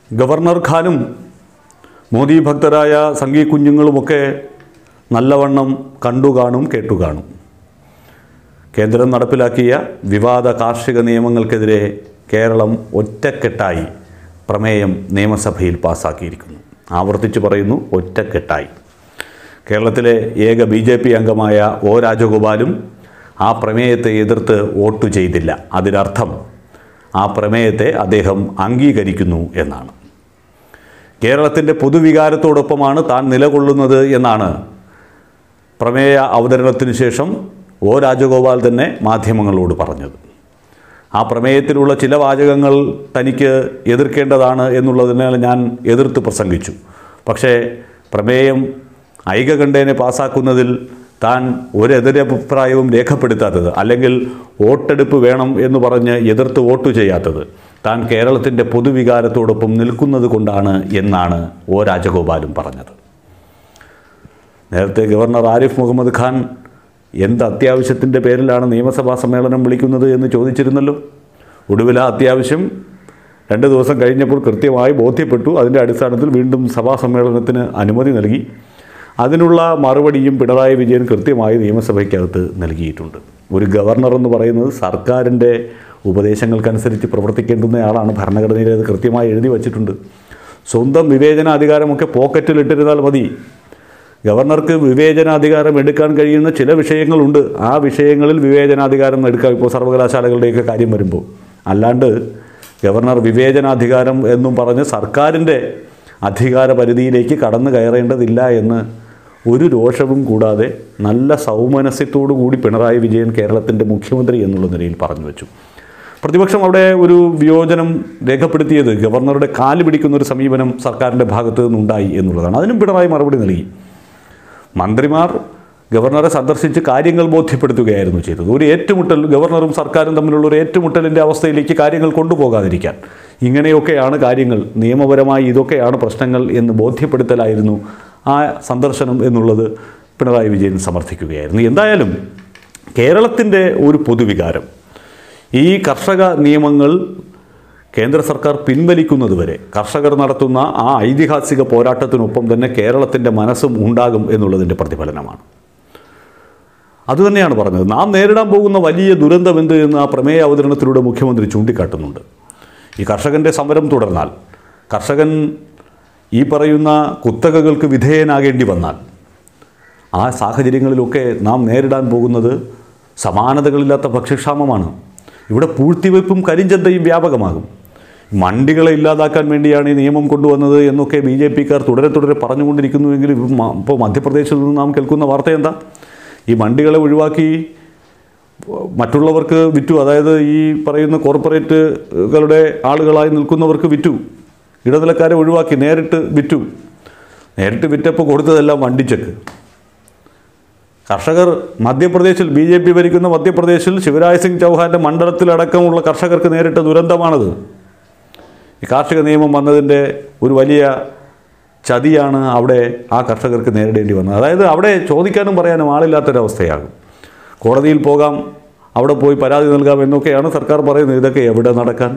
governor ഖാനും മോദി ഭക്തരായ സംഘി കുഞ്ഞുങ്ങളുമൊക്കെ നല്ലവണ്ണം കണ്ടു കാണും കേട്ടു കാണും കേന്ദ്രം നടപ്പിലാക്കിയ വിവാദ കാർഷിക നിയമങ്ങൾക്കെതിരെ കേരളം ഒറ്റക്കെട്ടായി പ്രമേയം നിയമസഭയിൽ പാസാക്കിയിരിക്കുന്നു ആവർത്തിച്ച് പറയുന്നു ഒറ്റക്കെട്ടായി കേരളത്തിലെ ഏക ബി ജെ പി അംഗമായ ഒ രാജഗോപാലും ആ പ്രമേയത്തെ എതിർത്ത് വോട്ട് ചെയ്തില്ല അതിനർത്ഥം ആ പ്രമേയത്തെ അദ്ദേഹം അംഗീകരിക്കുന്നു എന്നാണ് കേരളത്തിൻ്റെ പൊതുവികാരത്തോടൊപ്പമാണ് താൻ നിലകൊള്ളുന്നത് എന്നാണ് പ്രമേയ അവതരണത്തിന് ശേഷം ഒ രാജഗോപാൽ തന്നെ മാധ്യമങ്ങളോട് പറഞ്ഞത് ആ പ്രമേയത്തിലുള്ള ചില വാചകങ്ങൾ തനിക്ക് എതിർക്കേണ്ടതാണ് എന്നുള്ളതിനാൽ ഞാൻ എതിർത്ത് പ്രസംഗിച്ചു പക്ഷേ പ്രമേയം ഐകകണ്ഠേനെ പാസാക്കുന്നതിൽ താൻ ഒരു എതിരഭിപ്രായവും രേഖപ്പെടുത്താത്തത് അല്ലെങ്കിൽ വോട്ടെടുപ്പ് വേണം എന്ന് പറഞ്ഞ് എതിർത്ത് വോട്ട് ചെയ്യാത്തത് താൻ കേരളത്തിൻ്റെ പൊതുവികാരത്തോടൊപ്പം നിൽക്കുന്നത് കൊണ്ടാണ് എന്നാണ് ഒ രാജഗോപാലും പറഞ്ഞത് നേരത്തെ ഗവർണർ ആരിഫ് മുഹമ്മദ് ഖാൻ എന്ത് അത്യാവശ്യത്തിൻ്റെ പേരിലാണ് നിയമസഭാ സമ്മേളനം വിളിക്കുന്നത് എന്ന് ചോദിച്ചിരുന്നല്ലോ ഒടുവിൽ ആ അത്യാവശ്യം രണ്ട് ദിവസം കഴിഞ്ഞപ്പോൾ കൃത്യമായി ബോധ്യപ്പെട്ടു അതിൻ്റെ അടിസ്ഥാനത്തിൽ വീണ്ടും സഭാ സമ്മേളനത്തിന് അനുമതി നൽകി അതിനുള്ള മറുപടിയും പിണറായി വിജയൻ കൃത്യമായി നിയമസഭയ്ക്കകത്ത് നൽകിയിട്ടുണ്ട് ഒരു ഗവർണർ എന്ന് പറയുന്നത് സർക്കാരിൻ്റെ ഉപദേശങ്ങൾക്കനുസരിച്ച് പ്രവർത്തിക്കേണ്ടുന്നയാളാണ് ഭരണഘടനയിൽ അത് കൃത്യമായി എഴുതി വച്ചിട്ടുണ്ട് സ്വന്തം വിവേചനാധികാരമൊക്കെ പോക്കറ്റിലിട്ടിരുന്നാൽ മതി ഗവർണർക്ക് വിവേചനാധികാരം എടുക്കാൻ കഴിയുന്ന ചില വിഷയങ്ങളുണ്ട് ആ വിഷയങ്ങളിൽ വിവേചനാധികാരം എടുക്കാം ഇപ്പോൾ സർവകലാശാലകളുടെയൊക്കെ കാര്യം വരുമ്പോൾ അല്ലാണ്ട് ഗവർണർ വിവേചനാധികാരം എന്നും പറഞ്ഞ് സർക്കാരിൻ്റെ അധികാര പരിധിയിലേക്ക് കടന്നു കയറേണ്ടതില്ല എന്ന് ഒരു രോഷവും കൂടാതെ നല്ല സൗമനസ്യത്തോടു കൂടി പിണറായി വിജയൻ കേരളത്തിൻ്റെ മുഖ്യമന്ത്രി എന്നുള്ള നിലയിൽ പറഞ്ഞു വെച്ചു പ്രതിപക്ഷം അവിടെ ഒരു വിയോജനം രേഖപ്പെടുത്തിയത് ഗവർണറുടെ കാല് പിടിക്കുന്ന ഒരു സമീപനം സർക്കാരിൻ്റെ ഭാഗത്തു നിന്നുണ്ടായി എന്നുള്ളതാണ് അതിനും പിണറായി മറുപടി നൽകി മന്ത്രിമാർ ഗവർണറെ സന്ദർശിച്ച് കാര്യങ്ങൾ ബോധ്യപ്പെടുത്തുകയായിരുന്നു ചെയ്തത് ഒരു ഏറ്റുമുട്ടൽ ഗവർണറും സർക്കാരും തമ്മിലുള്ള ഒരു ഏറ്റുമുട്ടലിൻ്റെ അവസ്ഥയിലേക്ക് കാര്യങ്ങൾ കൊണ്ടുപോകാതിരിക്കാൻ ഇങ്ങനെയൊക്കെയാണ് കാര്യങ്ങൾ നിയമപരമായി ഇതൊക്കെയാണ് പ്രശ്നങ്ങൾ എന്ന് ബോധ്യപ്പെടുത്തലായിരുന്നു ആ സന്ദർശനം എന്നുള്ളത് പിണറായി വിജയൻ സമർത്ഥിക്കുകയായിരുന്നു എന്തായാലും കേരളത്തിൻ്റെ ഒരു പൊതുവികാരം ഈ കർഷക നിയമങ്ങൾ കേന്ദ്ര സർക്കാർ പിൻവലിക്കുന്നതുവരെ കർഷകർ നടത്തുന്ന ആ ഐതിഹാസിക പോരാട്ടത്തിനൊപ്പം തന്നെ കേരളത്തിൻ്റെ മനസ്സും ഉണ്ടാകും എന്നുള്ളതിൻ്റെ പ്രതിഫലനമാണ് അതുതന്നെയാണ് പറഞ്ഞത് നാം നേരിടാൻ പോകുന്ന വലിയ ദുരന്തം എന്ത് എന്ന് ആ പ്രമേയ അവതരണത്തിലൂടെ മുഖ്യമന്ത്രി ചൂണ്ടിക്കാട്ടുന്നുണ്ട് ഈ കർഷകൻ്റെ സമരം തുടർന്നാൽ കർഷകൻ ഈ പറയുന്ന കുത്തകകൾക്ക് വിധേയനാകേണ്ടി വന്നാൽ ആ സാഹചര്യങ്ങളിലൊക്കെ നാം നേരിടാൻ പോകുന്നത് സമാനതകളില്ലാത്ത ഭക്ഷ്യക്ഷാമമാണ് ഇവിടെ പൂഴ്ത്തിവെപ്പും കരിഞ്ചന്തയും വ്യാപകമാകും മണ്ടികളെ ഇല്ലാതാക്കാൻ വേണ്ടിയാണ് ഈ നിയമം കൊണ്ടുവന്നത് എന്നൊക്കെ ബി ജെ പിക്കാർ തുടരെ തുടരെ പറഞ്ഞുകൊണ്ടിരിക്കുന്നുവെങ്കിൽ ഇപ്പോൾ മധ്യപ്രദേശിൽ നിന്ന് നാം കേൾക്കുന്ന വാർത്ത എന്താ ഈ മണ്ടികളെ ഒഴിവാക്കി മറ്റുള്ളവർക്ക് വിറ്റു അതായത് ഈ പറയുന്ന കോർപ്പറേറ്റുകളുടെ ആളുകളായി നിൽക്കുന്നവർക്ക് വിറ്റു ഇടനിലക്കാരെ ഒഴിവാക്കി നേരിട്ട് വിറ്റു നേരിട്ട് വിറ്റപ്പോൾ കൊടുത്തതെല്ലാം വണ്ടിച്ചെക്ക് കർഷകർ മധ്യപ്രദേശിൽ ബി ജെ പി ഭരിക്കുന്ന മധ്യപ്രദേശിൽ ശിവരാജ് സിംഗ് ചൗഹാന്റെ മണ്ഡലത്തിലടക്കമുള്ള കർഷകർക്ക് നേരിട്ട ദുരന്തമാണത് ഈ കാർഷിക നിയമം വന്നതിൻ്റെ ഒരു വലിയ ചതിയാണ് അവിടെ ആ കർഷകർക്ക് നേരിടേണ്ടി വന്നത് അതായത് അവിടെ ചോദിക്കാനും പറയാനും ആളില്ലാത്തൊരവസ്ഥയാകും കോടതിയിൽ പോകാം അവിടെ പോയി പരാതി നൽകാം എന്നൊക്കെയാണ് സർക്കാർ പറയുന്നത് ഇതൊക്കെ എവിടെ നടക്കാൻ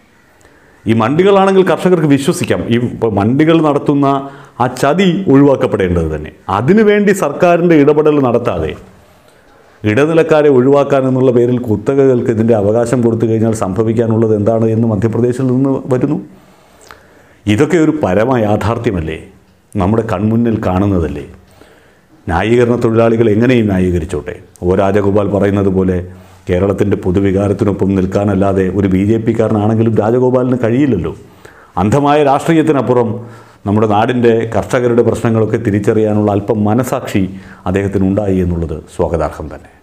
ഈ മണ്ടികളാണെങ്കിൽ കർഷകർക്ക് വിശ്വസിക്കാം ഈ ഇപ്പോൾ മണ്ടികൾ നടത്തുന്ന ആ ചതി ഒഴിവാക്കപ്പെടേണ്ടത് തന്നെ അതിനുവേണ്ടി സർക്കാരിൻ്റെ ഇടപെടൽ നടത്താതെ ഇടനിലക്കാരെ ഒഴിവാക്കാൻ എന്നുള്ള പേരിൽ കുത്തകകൾക്ക് ഇതിൻ്റെ അവകാശം കൊടുത്തു കഴിഞ്ഞാൽ സംഭവിക്കാനുള്ളത് എന്താണ് എന്ന് മധ്യപ്രദേശിൽ നിന്ന് വരുന്നു ഇതൊക്കെ ഒരു പരമ യാഥാർത്ഥ്യമല്ലേ നമ്മുടെ കൺമുന്നിൽ കാണുന്നതല്ലേ ന്യായീകരണ തൊഴിലാളികൾ എങ്ങനെയും ന്യായീകരിച്ചോട്ടെ ഒ രാജഗോപാൽ പറയുന്നത് പോലെ കേരളത്തിൻ്റെ പൊതുവികാരത്തിനൊപ്പം നിൽക്കാനല്ലാതെ ഒരു ബി ജെ പിക്കാരനാണെങ്കിലും രാജഗോപാലിന് കഴിയില്ലല്ലോ അന്ധമായ രാഷ്ട്രീയത്തിനപ്പുറം നമ്മുടെ നാടിൻ്റെ കർഷകരുടെ പ്രശ്നങ്ങളൊക്കെ തിരിച്ചറിയാനുള്ള അല്പം മനസാക്ഷി അദ്ദേഹത്തിനുണ്ടായി എന്നുള്ളത് സ്വാഗതാർഹം തന്നെ